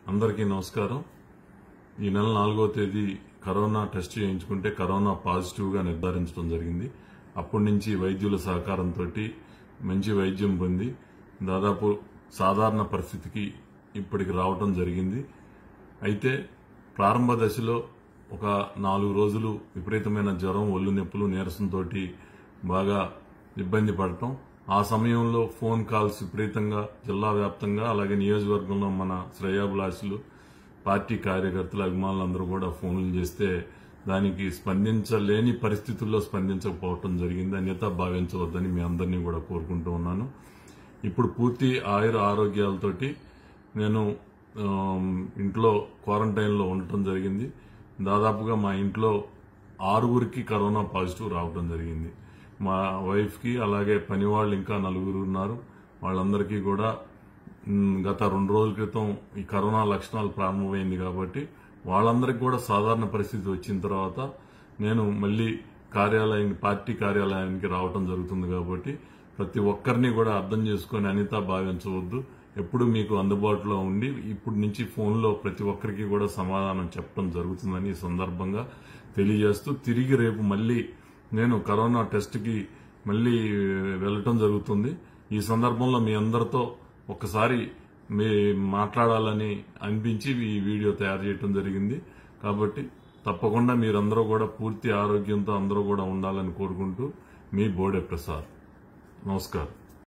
అందరికీ నమస్కారం ఈ నెల నాలుగో తేదీ కరోనా టెస్ట్ చేయించుకుంటే కరోనా పాజిటివ్ గా నిర్ధారించడం జరిగింది అప్పటి నుంచి వైద్యుల సహకారంతో మంచి వైద్యం పొంది దాదాపు సాధారణ పరిస్థితికి ఇప్పటికి రావటం జరిగింది అయితే ప్రారంభ దశలో ఒక నాలుగు రోజులు విపరీతమైన జ్వరం ఒళ్ళు నొప్పులు నీరసంతో బాగా ఇబ్బంది పడటం ఆ సమయంలో ఫోన్ కాల్స్ విపరీతంగా జిల్లా వ్యాప్తంగా అలాగే నియోజకవర్గంలో మన శ్రేయాభిలాషులు పార్టీ కార్యకర్తలు అభిమానులు అందరూ కూడా ఫోన్లు చేస్తే దానికి స్పందించలేని పరిస్థితుల్లో స్పందించకపోవటం జరిగింది అన్యత భావించవద్దని మీ అందరినీ కూడా కోరుకుంటూ ఉన్నాను ఇప్పుడు పూర్తి ఆయుర ఆరోగ్యాలతోటి నేను ఆమ్, ఇంట్లో క్వారంటైన్లో ఉండటం జరిగింది దాదాపుగా మా ఇంట్లో ఆరుగురికి కరోనా పాజిటివ్ రావడం జరిగింది మా వైఫ్కి అలాగే పని వాళ్ళు ఇంకా నలుగురు ఉన్నారు వాళ్ళందరికీ కూడా మ్, గత రెండు రోజుల క్రితం ఈ కరోనా లక్షణాలు ప్రారంభమైంది కాబట్టి వాళ్ళందరికీ కూడా సాధారణ పరిస్థితి వచ్చిన తర్వాత నేను మళ్ళీ కార్యాలయం పార్టీ కార్యాలయానికి రావటం జరుగుతుంది కాబట్టి ప్రతి ఒక్కరిని కూడా అర్థం చేసుకొని అనిత భావించవద్దు ఎప్పుడు మీకు అందుబాటులో ఉండి ఇప్పటి నుంచి ఫోన్లో ప్రతి ఒక్కరికి కూడా సమాధానం చెప్పడం జరుగుతుందని ఈ సందర్భంగా తెలియజేస్తూ తిరిగి రేపు మళ్ళీ నేను కరోనా టెస్ట్కి మళ్ళీ వెళ్ళటం జరుగుతుంది ఈ సందర్భంలో మీ అందరితో ఒకసారి మీ మాట్లాడాలని అనిపించి ఈ వీడియో తయారు చేయటం జరిగింది కాబట్టి తప్పకుండా మీరందరూ కూడా పూర్తి ఆరోగ్యంతో అందరూ కూడా ఉండాలని కోరుకుంటూ మీ బోడే ప్రసాద్ నమస్కారం